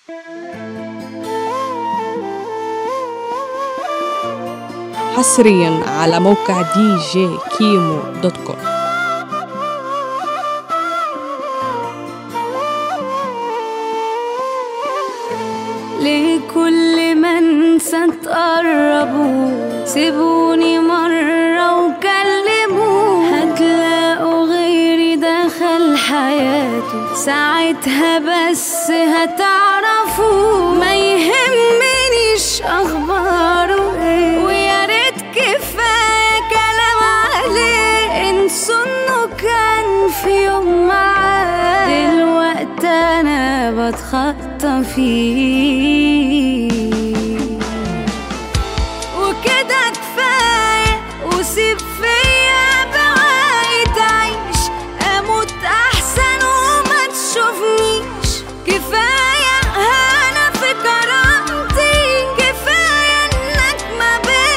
حصريا على موقع دي جي كيمو دوت كوم لكل من ستقربوا سيبوني مرة وكلموا هتلاقوا غيري دخل حياته ساعتها بس هتعرفوا ما يهمنيش أخباره ايه ويا ريت كفاية كلام عليه انسوا انه كان في يوم معاه دلوقتي انا بتخطى فيه وكده كفاية وسيب فيا بواقي تعيش أموت أحسن وما تشوفنيش كفاية أنا في كرامتي كفاية إنك ما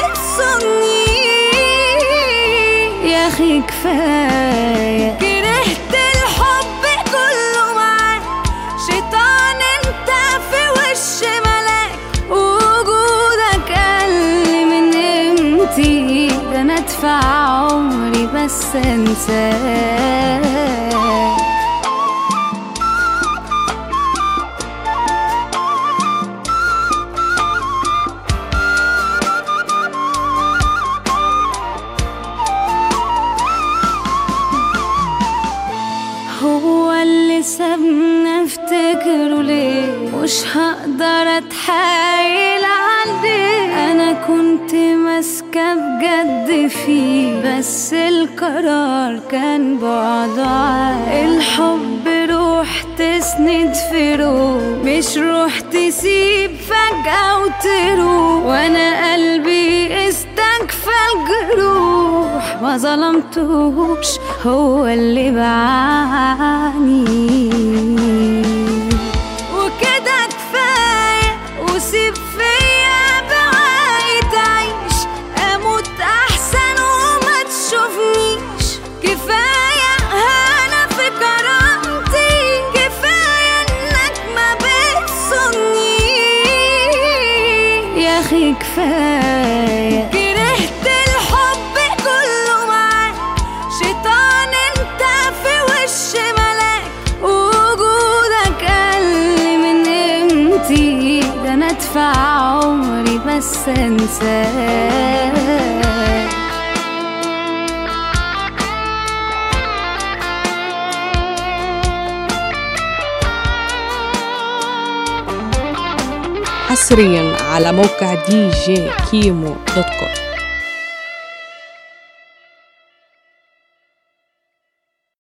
بتصنيش يا أخي كفاية كرهت الحب كله معاك شيطان انت في وش ملاك وجودك قل من قيمتي ده انا ادفع عمري بس انساك هو اللي سابنا افتكره ليه مش هقدر اتحايل عليه انا كنت ماسكه بجد فيه بس القرار كان بعده عاد الحب روح تسند في روح مش روح تسيب فجأة وتروح وانا قلبي استكفى الجروح ما ظلمتوش هو اللي بعاني وكده كفاية وسيب فيا بواقي تعيش أموت أحسن وما تشوفنيش كفاية أنا في كرامتي كفاية إنك ما بتصنيش يا أخي كفاية كرهت الحب كله معاك شيطان انت في وش ملاك وجودك قل من قيمتي ده انا ادفع عمري بس انساك حصريا على موقع دي جي كيمو دوت كوم